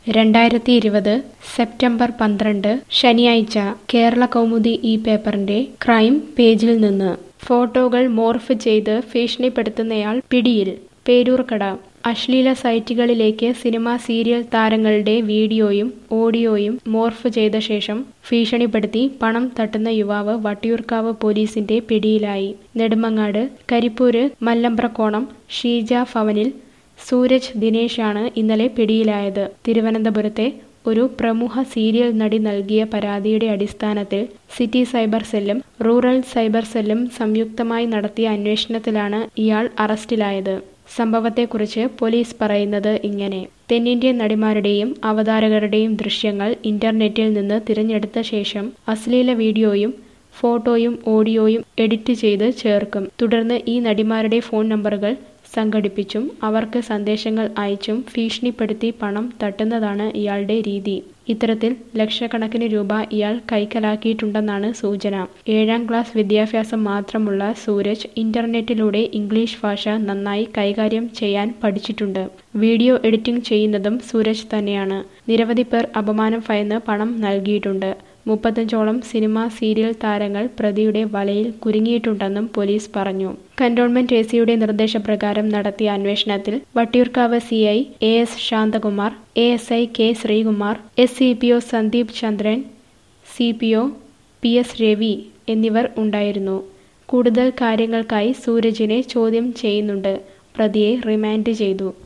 രണ്ടായിരത്തി ഇരുപത് സെപ്റ്റംബർ പന്ത്രണ്ട് ശനിയാഴ്ച കേരള കൗമുദി ഈ പേപ്പറിന്റെ ക്രൈം പേജിൽ നിന്ന് ഫോട്ടോകൾ മോർഫ് ചെയ്ത് ഭീഷണിപ്പെടുത്തുന്നയാൾ പിടിയിൽ പേരൂർക്കട അശ്ലീല സൈറ്റുകളിലേക്ക് സിനിമ സീരിയൽ താരങ്ങളുടെ വീഡിയോയും ഓഡിയോയും മോർഫ് ചെയ്ത ശേഷം ഭീഷണിപ്പെടുത്തി പണം തട്ടുന്ന യുവാവ് വട്ടിയൂർക്കാവ് പോലീസിന്റെ പിടിയിലായി നെടുമങ്ങാട് കരിപ്പൂര് മല്ലമ്പ്രക്കോണം ഷീജ ഭവനിൽ സൂരജ് ദിനേശാണ് ഇന്നലെ പിടിയിലായത് തിരുവനന്തപുരത്തെ ഒരു പ്രമുഖ സീരിയൽ നടി നൽകിയ പരാതിയുടെ അടിസ്ഥാനത്തിൽ സിറ്റി സൈബർ സെല്ലും റൂറൽ സൈബർ സെല്ലും സംയുക്തമായി നടത്തിയ അന്വേഷണത്തിലാണ് ഇയാൾ അറസ്റ്റിലായത് സംഭവത്തെക്കുറിച്ച് പോലീസ് പറയുന്നത് ഇങ്ങനെ തെന്നിന്ത്യൻ നടിമാരുടെയും അവതാരകരുടെയും ദൃശ്യങ്ങൾ ഇന്റർനെറ്റിൽ നിന്ന് തിരഞ്ഞെടുത്ത ശേഷം അശ്ലീല വീഡിയോയും ഫോട്ടോയും ഓഡിയോയും എഡിറ്റ് ചെയ്ത് ചേർക്കും തുടർന്ന് ഈ നടിമാരുടെ ഫോൺ നമ്പറുകൾ സംഘടിപ്പിച്ചും അവർക്ക് സന്ദേശങ്ങൾ അയച്ചും ഭീഷണിപ്പെടുത്തി പണം തട്ടുന്നതാണ് ഇയാളുടെ രീതി ഇത്തരത്തിൽ ലക്ഷക്കണക്കിന് രൂപ ഇയാൾ കൈക്കലാക്കിയിട്ടുണ്ടെന്നാണ് സൂചന ഏഴാം ക്ലാസ് വിദ്യാഭ്യാസം മാത്രമുള്ള സൂരജ് ഇന്റർനെറ്റിലൂടെ ഇംഗ്ലീഷ് ഭാഷ നന്നായി കൈകാര്യം ചെയ്യാൻ പഠിച്ചിട്ടുണ്ട് വീഡിയോ എഡിറ്റിംഗ് ചെയ്യുന്നതും സൂരജ് തന്നെയാണ് നിരവധി പേർ അപമാനം ഭയന്ന് പണം നൽകിയിട്ടുണ്ട് മുപ്പത്തഞ്ചോളം സിനിമ സീരിയൽ താരങ്ങൾ പ്രതിയുടെ വലയിൽ കുരുങ്ങിയിട്ടുണ്ടെന്നും പോലീസ് പറഞ്ഞു കന്റോൺമെന്റ് എ സിയുടെ നിർദ്ദേശപ്രകാരം നടത്തിയ അന്വേഷണത്തിൽ Vattiyoorkavu C I A S Shanthakumar A S I K Sreekumar S C P O Sandeep Chandran C P O P S Ravi എന്നിവർ ഉണ്ടായിരുന്നു കൂടുതൽ കാര്യങ്ങൾക്കായി സൂരജിനെ ചോദ്യം ചെയ്യുന്നുണ്ട് പ്രതിയെ റിമാൻഡ് ചെയ്തു